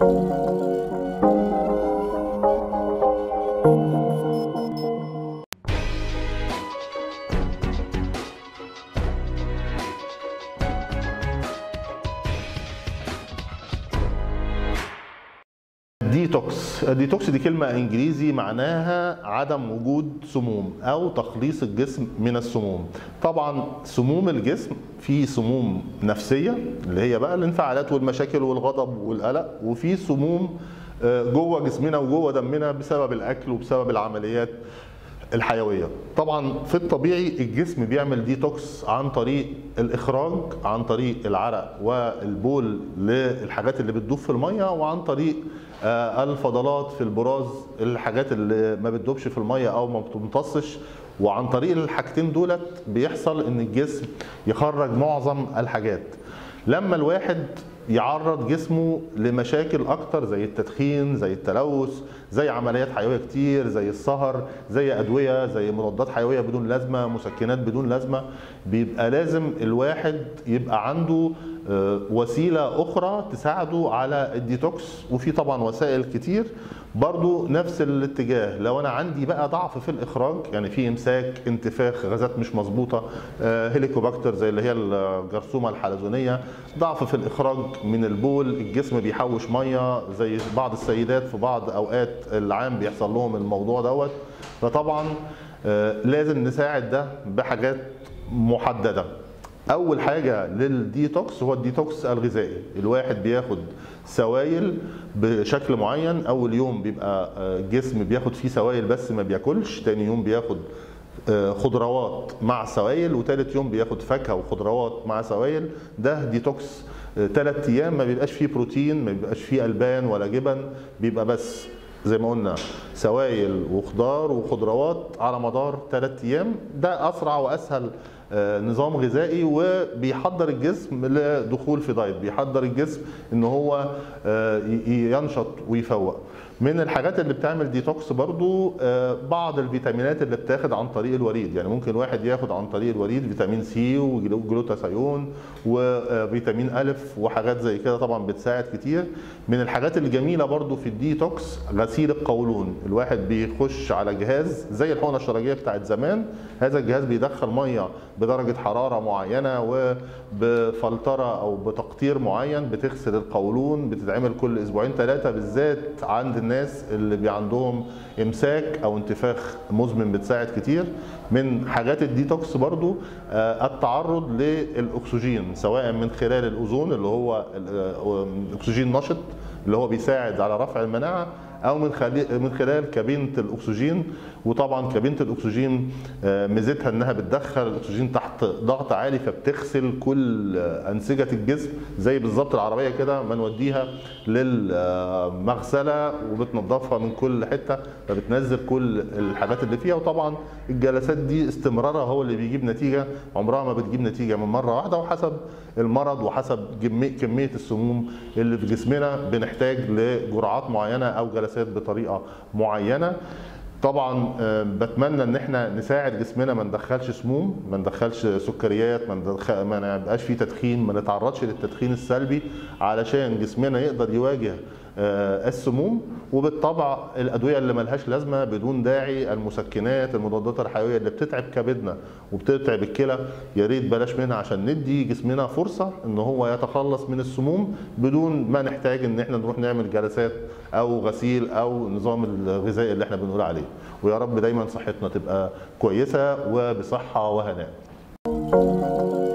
ديتوكس الديتوكس دي كلمة انجليزي معناها عدم وجود سموم او تخليص الجسم من السموم طبعا سموم الجسم في سموم نفسية اللي هي بقى الانفعالات والمشاكل والغضب والقلق وفي سموم آه، جوه جسمنا وجوه دمنا بسبب الاكل وبسبب العمليات الحيويه طبعا في الطبيعي الجسم بيعمل ديتوكس عن طريق الاخراج عن طريق العرق والبول للحاجات اللي بتدوب في الميه وعن طريق آه، الفضلات في البراز الحاجات اللي ما بتدوبش في الميه او ما بتمتصش وعن طريق الحاجتين دولت بيحصل ان الجسم يخرج معظم الحاجات لما الواحد يعرض جسمه لمشاكل اكتر زي التدخين زي التلوث زي عمليات حيويه كتير زي السهر زي ادويه زي مضادات حيويه بدون لازمه مسكنات بدون لازمه بيبقى لازم الواحد يبقى عنده آه، وسيله اخرى تساعده على الديتوكس وفي طبعا وسائل كتير برضو نفس الاتجاه لو انا عندي بقى ضعف في الاخراج يعني في امساك انتفاخ غازات مش مظبوطه آه، هيليكوباكتر زي اللي هي الجرثومه الحلزونيه ضعف في الاخراج من البول الجسم بيحوش ميه زي بعض السيدات في بعض اوقات العام بيحصل لهم الموضوع دوت فطبعا آه، لازم نساعد ده بحاجات محدده اول حاجه للديتوكس هو الديتوكس الغذائي الواحد بياخد سوائل بشكل معين اول يوم بيبقى آه، الجسم بياخد فيه سوائل بس ما بياكلش تاني يوم بياخد آه، خضروات مع سوائل وتالت يوم بياخد فاكهه وخضروات مع سوائل ده ديتوكس ثلاث ايام ما بيبقاش فيه بروتين ما بيبقاش فيه البان ولا جبن بيبقى بس زي ما قلنا سوائل وخضار وخضروات على مدار ثلاث ايام ده اسرع واسهل آه، نظام غذائي وبيحضر الجسم لدخول في دايت بيحضر الجسم ان هو آه، ي- ينشط ويفوق من الحاجات اللي بتعمل ديتوكس برضو آه، بعض الفيتامينات اللي بتاخد عن طريق الوريد يعني ممكن واحد ياخد عن طريق الوريد فيتامين سي وجلوتاثيون وفيتامين الف وحاجات زي كده طبعا بتساعد كتير من الحاجات الجميله برضو في الديتوكس غسيل القولون الواحد بيخش على جهاز زي الحقنه الشرجيه بتاعت زمان هذا الجهاز بيدخل ميه بدرجه حراره معينه وبفلتره او بتقطير معين بتغسل القولون بتتعمل كل اسبوعين ثلاثه بالذات عند الناس اللي بي عندهم امساك او انتفاخ مزمن بتساعد كتير من حاجات الديتوكس برضو آه، التعرض للاكسجين سواء من خلال الاوزون اللي هو ال- آه، الاكسجين نشط اللي هو بيساعد على رفع المناعه او من خلال من خلال كابينه الاكسجين وطبعا كابينه الاكسجين آه، ميزتها انها بتدخل الاكسجين تحت ضغط عالي فبتغسل كل آه، انسجه الجسم زي بالظبط العربيه كده ما نوديها للمغسله وبتنظفها من كل حته فبتنزل كل الحاجات اللي فيها وطبعا الجلسات دي استمرارها هو اللي بيجيب نتيجه عمرها ما بتجيب نتيجه من مره واحده وحسب المرض وحسب كمي- كميه السموم اللي في جسمنا بنحتاج لجرعات معينه او جلسات بطريقه معينه طبعا آه، بتمنى ان احنا نساعد جسمنا ما ندخلش سموم ما ندخلش سكريات ما ندخل ما نبقاش فيه تدخين ما نتعرضش للتدخين السلبي علشان جسمنا يقدر يواجه آه، السموم وبالطبع الادويه اللي ملهاش لازمه بدون داعي المسكنات المضادات الحيويه اللي بتتعب كبدنا وبتتعب الكلى يا ريت بلاش منها عشان ندي جسمنا فرصه ان هو يتخلص من السموم بدون ما نحتاج ان احنا نروح نعمل جلسات او غسيل او نظام الغذائي اللي احنا بنقول عليه ويا رب دايما صحتنا تبقى كويسه وبصحه وهناء